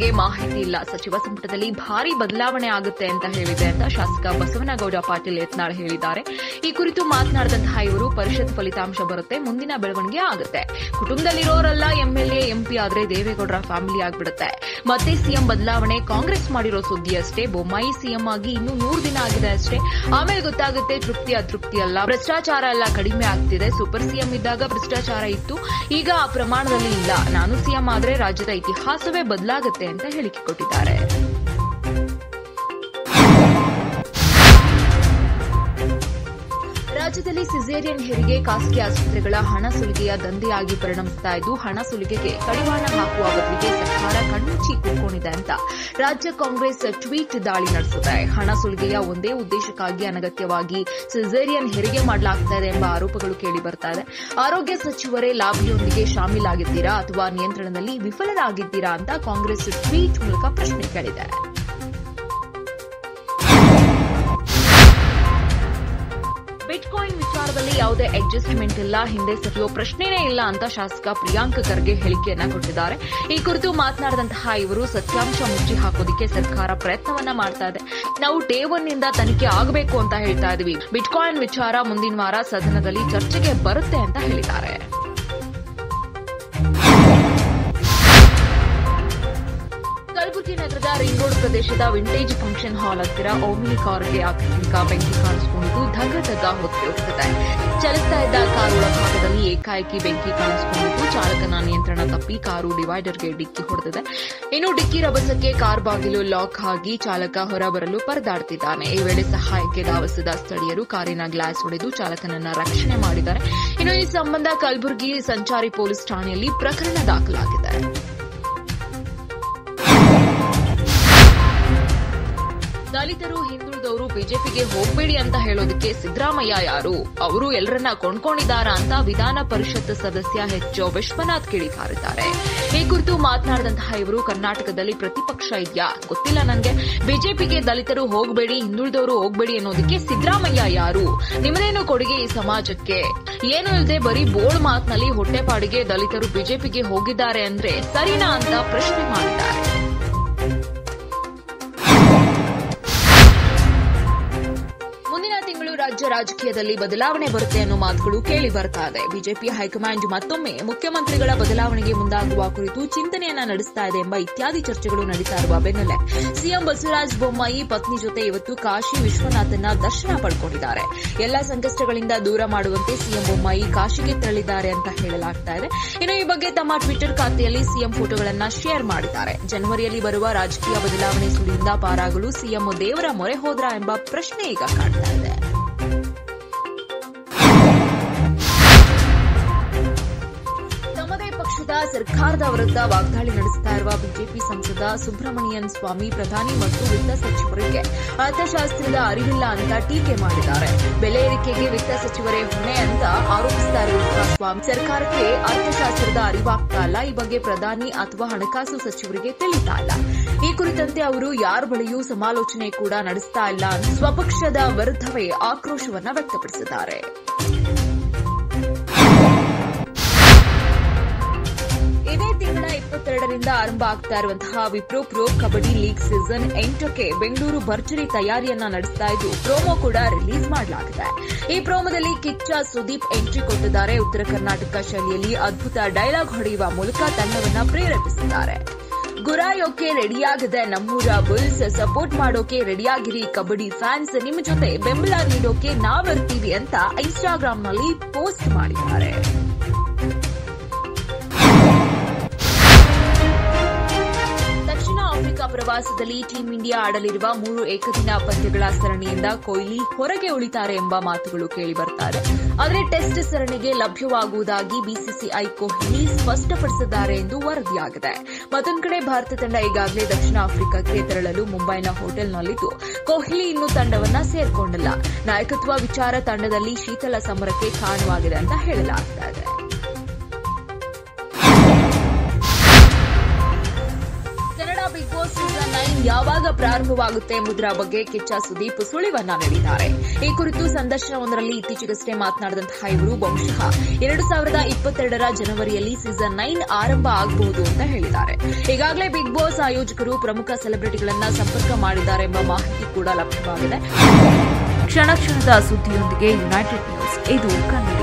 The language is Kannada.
ಬಗ್ಗೆ ಮಾಹಿತಿ ಇಲ್ಲ ಸಚಿವ ಸಂಪುಟದಲ್ಲಿ ಭಾರಿ ಬದಲಾವಣೆ ಆಗುತ್ತೆ ಅಂತ ಹೇಳಿದೆ ಅಂತ ಶಾಸಕ ಬಸವನಗೌಡ ಪಾಟೀಲ್ ಯತ್ನಾಳ್ ಹೇಳಿದ್ದಾರೆ ಈ ಕುರಿತು ಮಾತನಾಡಿದಂತಹ ಇವರು ಪರಿಷತ್ ಫಲಿತಾಂಶ ಬರುತ್ತೆ ಮುಂದಿನ ಬೆಳವಣಿಗೆ ಆಗುತ್ತೆ ಕುಟುಂಬದಲ್ಲಿರೋರೆಲ್ಲ ಎಂಎಲ್ಎ ಎಂಪಿ ಆದ್ರೆ ದೇವೇಗೌಡರ ಫ್ಯಾಮಿಲಿ ಆಗ್ಬಿಡುತ್ತೆ ಮತ್ತೆ ಸಿಎಂ ಬದಲಾವಣೆ ಕಾಂಗ್ರೆಸ್ ಮಾಡಿರೋ ಸುದ್ದಿ ಅಷ್ಟೇ ಬೊಮ್ಮಾಯಿ ಸಿಎಂ ಆಗಿ ಇನ್ನೂ ನೂರು ದಿನ ಆಗಿದೆ ಅಷ್ಟೇ ಆಮೇಲೆ ಗೊತ್ತಾಗುತ್ತೆ ತೃಪ್ತಿ ಅತೃಪ್ತಿ ಅಲ್ಲ ಭ್ರಷ್ಟಾಚಾರ ಎಲ್ಲ ಕಡಿಮೆ ಆಗ್ತಿದೆ ಸೂಪರ್ ಸಿಎಂ ಇದ್ದಾಗ ಭ್ರಷ್ಟಾಚಾರ ಇತ್ತು ಈಗ ಆ ಪ್ರಮಾಣದಲ್ಲಿ ಇಲ್ಲ ನಾನು ಸಿಎಂ ಆದ್ರೆ ರಾಜ್ಯದ ಇತಿಹಾಸವೇ ಬದಲಾಗುತ್ತೆ ಅಂತ ಹೇಳಿಕೆ ಕೊಟ್ಟಿದ್ದಾರೆ ರಾಜ್ಯದಲ್ಲಿ ಸಿಸೇರಿಯನ್ ಹೆರಿಗೆ ಖಾಸಗಿ ಆಸ್ಪತ್ರೆಗಳ ಹಣ ಸುಲಿಗೆಯ ದಂಧೆಯಾಗಿ ಪರಿಣಮಿಸ್ತಾ ಇದ್ದು ಹಣ ಸುಲಿಗೆಗೆ ಕಡಿವಾಣ ಹಾಕುವ ಬದಲಿಗೆ ಸರ್ಕಾರ ಕಣ್ಮುಚ್ಚಿ ಕೂತ್ಕೊಂಡಿದೆ ಅಂತ ರಾಜ್ಯ ಕಾಂಗ್ರೆಸ್ ಟ್ವೀಟ್ ದಾಳಿ ನಡೆಸಿದೆ ಹಣ ಸುಲಿಗೆಯ ಒಂದೇ ಉದ್ದೇಶಕ್ಕಾಗಿ ಅನಗತ್ಯವಾಗಿ ಸಿಸೇರಿಯನ್ ಹೆರಿಗೆ ಮಾಡಲಾಗ್ತಾ ಇದೆ ಎಂಬ ಆರೋಪಗಳು ಕೇಳಿ ಬರ್ತಾ ಇದೆ ಆರೋಗ್ಯ ಸಚಿವರೇ ಲಾಬಿಯೊಂದಿಗೆ ಶಾಮೀಲಾಗಿದ್ದೀರಾ ಅಥವಾ ನಿಯಂತ್ರಣದಲ್ಲಿ ವಿಫಲರಾಗಿದ್ದೀರಾ ಅಂತ ಕಾಂಗ್ರೆಸ್ ಟ್ವೀಟ್ ಮೂಲಕ ಪ್ರಶ್ನೆ ಕೇಳಿದೆ ಬಿಟ್ಕಾಯಿನ್ ವಿಚಾರದಲ್ಲಿ ಯಾವುದೇ ಅಡ್ಜಸ್ಟ್ಮೆಂಟ್ ಇಲ್ಲ ಹಿಂದೆ ಸರಿಯೋ ಪ್ರಶ್ನೆನೇ ಇಲ್ಲ ಅಂತ ಶಾಸಕ ಪ್ರಿಯಾಂಕ್ ಖರ್ಗೆ ಹೇಳಿಕೆಯನ್ನ ಕೊಟ್ಟಿದ್ದಾರೆ ಈ ಕುರಿತು ಮಾತನಾಡಿದಂತಹ ಇವರು ಸತ್ಯಾಂಶ ಮುಚ್ಚಿ ಹಾಕೋದಕ್ಕೆ ಸರ್ಕಾರ ಪ್ರಯತ್ನವನ್ನ ಮಾಡ್ತಾ ಇದೆ ನಾವು ಡೇ ಒನ್ ನಿಂದ ತನಿಖೆ ಆಗಬೇಕು ಅಂತ ಹೇಳ್ತಾ ಇದೀವಿ ಬಿಟ್ಕಾಯಿನ್ ವಿಚಾರ ಮುಂದಿನ ವಾರ ಸದನದಲ್ಲಿ ಚರ್ಚೆಗೆ ಬರುತ್ತೆ ಅಂತ ಹೇಳಿದ್ದಾರೆ ಕಲಬುರಗಿ ನಗರದ ರಿಂಗ್ ರೋಡ್ ಪ್ರದೇಶದ ವಿಂಟೇಜ್ ಫಂಕ್ಷನ್ ಹಾಲ್ ಹತ್ತಿರ ಓಮಿನಿ ಕಾರ್ಗೆ ಆಕಸ್ಮಿಕ ಬೆಂಕಿ ಕಾಣಿಸಿಕೊಂಡಿದ್ದು ಧಗ ಧಗ ಹೊತ್ತಿ ಹೋಗುತ್ತದೆ ಚಲಿಸ್ತಾ ಇದ್ದ ಕಾರು ಒಳಭಾಗದಲ್ಲಿ ಏಕಾಏಕಿ ಬೆಂಕಿ ಕಾಣಿಸಿಕೊಂಡಿದ್ದು ಚಾಲಕನ ನಿಯಂತ್ರಣ ತಪ್ಪಿ ಕಾರು ಡಿವೈಡರ್ಗೆ ಡಿಕ್ಕಿ ಹೊಡೆದಿದೆ ಇನ್ನು ಡಿಕ್ಕಿ ರಭಸಕ್ಕೆ ಕಾರ್ ಬಾಗಿಲು ಲಾಕ್ ಆಗಿ ಚಾಲಕ ಹೊರಬರಲು ಪರದಾಡ್ತಿದ್ದಾನೆ ಈ ವೇಳೆ ಸಹಾಯಕ್ಕೆ ಧಾವಿಸಿದ ಸ್ಥಳೀಯರು ಕಾರಿನ ಗ್ಲಾಸ್ ಹೊಡೆದು ಚಾಲಕನನ್ನ ರಕ್ಷಣೆ ಮಾಡಿದ್ದಾರೆ ಇನ್ನು ಈ ಸಂಬಂಧ ಕಲಬುರಗಿ ಸಂಚಾರಿ ಪೊಲೀಸ್ ಠಾಣೆಯಲ್ಲಿ ಪ್ರಕರಣ ದಾಖಲಾಗಿದೆ ದಲಿತರು ಹಿಂದುಳಿದವರು ಬಿಜೆಪಿಗೆ ಹೋಗ್ಬೇಡಿ ಅಂತ ಹೇಳೋದಕ್ಕೆ ಸಿದ್ದರಾಮಯ್ಯ ಯಾರು ಅವರು ಎಲ್ಲರನ್ನ ಕೊಂಡ್ಕೊಂಡಿದ್ದಾರಾ ಅಂತ ವಿಧಾನ ಪರಿಷತ್ ಸದಸ್ಯ ಎಚ್ ವಿಶ್ವನಾಥ್ ಕಿಡಿಕಾರಿದ್ದಾರೆ ಈ ಕುರಿತು ಮಾತನಾಡಿದಂತಹ ಇವರು ಕರ್ನಾಟಕದಲ್ಲಿ ಪ್ರತಿಪಕ್ಷ ಇದೆಯಾ ಗೊತ್ತಿಲ್ಲ ನನಗೆ ಬಿಜೆಪಿಗೆ ದಲಿತರು ಹೋಗಬೇಡಿ ಹಿಂದುಳಿದವರು ಹೋಗ್ಬೇಡಿ ಅನ್ನೋದಕ್ಕೆ ಸಿದ್ದರಾಮಯ್ಯ ಯಾರು ನಿಮ್ಮದೇನು ಕೊಡುಗೆ ಈ ಸಮಾಜಕ್ಕೆ ಏನು ಇಲ್ಲದೆ ಬರೀ ಬೋರ್ಡ್ ಮಾತಿನಲ್ಲಿ ಹೊಟ್ಟೆಪಾಡಿಗೆ ದಲಿತರು ಬಿಜೆಪಿಗೆ ಹೋಗಿದ್ದಾರೆ ಅಂದ್ರೆ ಸರಿನಾ ಅಂತ ಪ್ರಶ್ನೆ ಮಾಡಿದ್ದಾರೆ ಮುಂದಿನ ತಿಂಗಳು ರಾಜ್ಯ ರಾಜಕೀಯದಲ್ಲಿ ಬದಲಾವಣೆ ಬರುತ್ತೆ ಅನ್ನೋ ಮಾತುಗಳು ಕೇಳಿ ಬರ್ತಾ ಇದೆ ಬಿಜೆಪಿ ಹೈಕಮಾಂಡ್ ಮತ್ತೊಮ್ಮೆ ಮುಖ್ಯಮಂತ್ರಿಗಳ ಬದಲಾವಣೆಗೆ ಮುಂದಾಗುವ ಕುರಿತು ಚಿಂತನೆಯನ್ನ ನಡೆಸ್ತಾ ಇದೆ ಎಂಬ ಇತ್ಯಾದಿ ಚರ್ಚೆಗಳು ನಡೀತಾ ಇರುವ ಬೆನ್ನಲ್ಲೇ ಸಿಎಂ ಬಸವರಾಜ ಬೊಮ್ಮಾಯಿ ಪತ್ನಿ ಜೊತೆ ಇವತ್ತು ಕಾಶಿ ವಿಶ್ವನಾಥನ್ನ ದರ್ಶನ ಪಡ್ಕೊಂಡಿದ್ದಾರೆ ಎಲ್ಲಾ ಸಂಕಷ್ಟಗಳಿಂದ ದೂರ ಮಾಡುವಂತೆ ಸಿಎಂ ಬೊಮ್ಮಾಯಿ ಕಾಶಿಗೆ ತೆರಳಿದ್ದಾರೆ ಅಂತ ಹೇಳಲಾಗ್ತಾ ಇದೆ ಇನ್ನು ಈ ಬಗ್ಗೆ ತಮ್ಮ ಟ್ವಿಟರ್ ಖಾತೆಯಲ್ಲಿ ಸಿಎಂ ಫೋಟೋಗಳನ್ನ ಶೇರ್ ಮಾಡಿದ್ದಾರೆ ಜನವರಿಯಲ್ಲಿ ಬರುವ ರಾಜಕೀಯ ಬದಲಾವಣೆ ಸುಳಿಯಿಂದ ಪಾರಾಗಲು ಸಿಎಂ ದೇವರ ಮೊರೆ ಹೋದ್ರ ಎಂಬ ಪ್ರಶ್ನೆ ಈಗ ಕಾಡ್ತಾ ಇದೆ ತಮ್ಮದೇ ಪಕ್ಷದ ಸರ್ಕಾರದ ವಿರುದ್ಧ ವಾಗ್ದಾಳಿ ನಡೆಸುತ್ತಾ ಇರುವ ಬಿಜೆಪಿ ಸಂಸದ ಸುಬ್ರಹ್ಮಣಿಯನ್ ಸ್ವಾಮಿ ಪ್ರಧಾನಿ ಮತ್ತು ವಿತ್ತ ಸಚಿವರಿಗೆ ಅರ್ಥಶಾಸ್ತ್ರದ ಅರಿವಿಲ್ಲ ಅಂತ ಟೀಕೆ ಮಾಡಿದ್ದಾರೆ ಬೆಲೆ ಏರಿಕೆಗೆ ವಿತ್ತ ಸಚಿವರೇ ಹೊಣೆ ಅಂತ ಆರೋಪಿಸ್ತಾ ಇರುವಂತಹ ಸ್ವಾಮಿ ಸರ್ಕಾರಕ್ಕೆ ಅರ್ಥಶಾಸ್ತ್ರದ ಅರಿವಾಗ್ತಾ ಇಲ್ಲ ಈ ಬಗ್ಗೆ ಪ್ರಧಾನಿ ಅಥವಾ ಹಣಕಾಸು ಸಚಿವರಿಗೆ ತಿಳಿತಾ ಇಲ್ಲ ಈ ಕುರಿತಂತೆ ಅವರು ಯಾರ ಬಳಿಯೂ ಸಮಾಲೋಚನೆ ಕೂಡ ನಡೆಸ್ತಾ ಇಲ್ಲ ಅಂತ ಸ್ವಪಕ್ಷದ ವಿರುದ್ಧವೇ ಆಕ್ರೋಶವನ್ನ ವ್ಯಕ್ತಪಡಿಸಿದ್ದಾರೆ ಇದೇ ತಿಂಗಳ ಇಪ್ಪತ್ತೆರಡರಿಂದ ಆರಂಭ ಆಗ್ತಾ ಇರುವಂತಹ Wipro pro kabaddi league season ಎಂಟಕ್ಕೆ ಬೆಂಗಳೂರು ಭರ್ಜರಿ ತಯಾರಿಯನ್ನ ನಡೆಸ್ತಾ ಇದ್ದು ಪ್ರೋಮೋ ಕೂಡ ರಿಲೀಸ್ ಮಾಡಲಾಗಿದೆ ಈ ಪ್ರೋಮೋದಲ್ಲಿ ಕಿಚ್ಚ ಸುದೀಪ್ ಎಂಟ್ರಿ ಕೊಟ್ಟಿದ್ದಾರೆ ಉತ್ತರ ಕರ್ನಾಟಕ ಶೈಲಿಯಲ್ಲಿ ಅದ್ಭುತ ಡೈಲಾಗ್ ಹೊಡೆಯುವ ಮೂಲಕ ತಂಡವನ್ನ ಪ್ರೇರೇಪಿಸಿದ್ದಾರೆ ಗುರಾಯೋಕೆ ರೆಡಿಯಾಗದೆ ನಮ್ಮೂರ ಬುಲ್ಸ್ ಸಪೋರ್ಟ್ ಮಾಡೋಕೆ ರೆಡಿಯಾಗಿರಿ ಕಬಡ್ಡಿ ಫ್ಯಾನ್ಸ್ ನಿಮ್ಮ ಜೊತೆ ಬೆಂಬಲ ನೀಡೋಕೆ ನಾವಿರ್ತೀವಿ ಅಂತ ಇನ್ಸ್ಟಾಗ್ರಾಂನಲ್ಲಿ ಪೋಸ್ಟ್ ಮಾಡಿದ್ದಾರೆ ದಕ್ಷಿಣ ಆಫ್ರಿಕಾ ಪ್ರವಾಸದಲ್ಲಿ ಟೀಂ ಇಂಡಿಯಾ ಆಡಲಿರುವ ಮೂರು ಏಕದಿನ ಪಂದ್ಯಗಳ ಸರಣಿಯಿಂದ ಕೊಹ್ಲಿ ಹೊರಗೆ ಉಳಿತಾರೆ ಎಂಬ ಮಾತುಗಳು ಕೇಳಿಬರ್ತಾರೆ ಆದರೆ ಟೆಸ್ಟ್ ಸರಣಿಗೆ ಲಭ್ಯವಾಗುವುದಾಗಿ ಬಿಸಿಸಿಐ ಕೊಹ್ಲಿ ಸ್ಪಷ್ಟಪಡಿಸಿದ್ದಾರೆ ಎಂದು ವರದಿಯಾಗಿದೆ ಮತ್ತೊಂದು ಕಡೆ ಭಾರತ ತಂಡ ಈಗಾಗಲೇ ದಕ್ಷಿಣ ಆಫ್ರಿಕಾಕ್ಕೆ ತೆರಳಲು ಮುಂಬೈನ ಹೋಟೆಲ್ನಲ್ಲಿದ್ದು ಕೊಹ್ಲಿ ಇನ್ನೂ ತಂಡವನ್ನ ಸೇರ್ಕೊಂಡಿಲ್ಲ ನಾಯಕತ್ವ ವಿಚಾರ ತಂಡದಲ್ಲಿ ಶೀತಲ ಸಮರಕ್ಕೆ ಕಾರಣವಾಗಿದೆ ಅಂತ ಹೇಳಲಾಗ್ತಾ ಇದೆ Kannada Bigg Boss season nine ಯಾವಾಗ ಪ್ರಾರಂಭವಾಗುತ್ತೆ ಎಂಬುದರ ಬಗ್ಗೆ ಕಿಚ್ಚ ಸುದೀಪ್ ಸುಳಿವನ್ನ ನೀಡಿದ್ದಾರೆ ಈ ಕುರಿತು ಸಂದರ್ಶನವೊಂದರಲ್ಲಿ ಇತ್ತೀಚೆಗಷ್ಟೇ ಮಾತನಾಡಿದಂತಹ ಇವರು ಬಹುಶಃ ಎರಡು ಸಾವಿರದ ಇಪ್ಪತ್ತೆರಡರ ಜನವರಿಯಲ್ಲಿ ಸೀಸನ್ ನೈನ್ ಆರಂಭ ಆಗಬಹುದು ಅಂತ ಹೇಳಿದ್ದಾರೆ ಈಗಾಗಲೇ ಬಿಗ್ ಬಾಸ್ ಆಯೋಜಕರು ಪ್ರಮುಖ ಸೆಲೆಬ್ರಿಟಿಗಳನ್ನ ಸಂಪರ್ಕ ಮಾಡಿದ್ದಾರೆ ಎಂಬ ಮಾಹಿತಿ ಕೂಡ ಲಭ್ಯವಾಗಿದೆ ಕ್ಷಣ ಕ್ಷಣದ ಸುದ್ದಿಯೊಂದಿಗೆ ಯುನೈಟೆಡ್ ನ್ಯೂಸ್ ಇದು ಕನ್ನಡ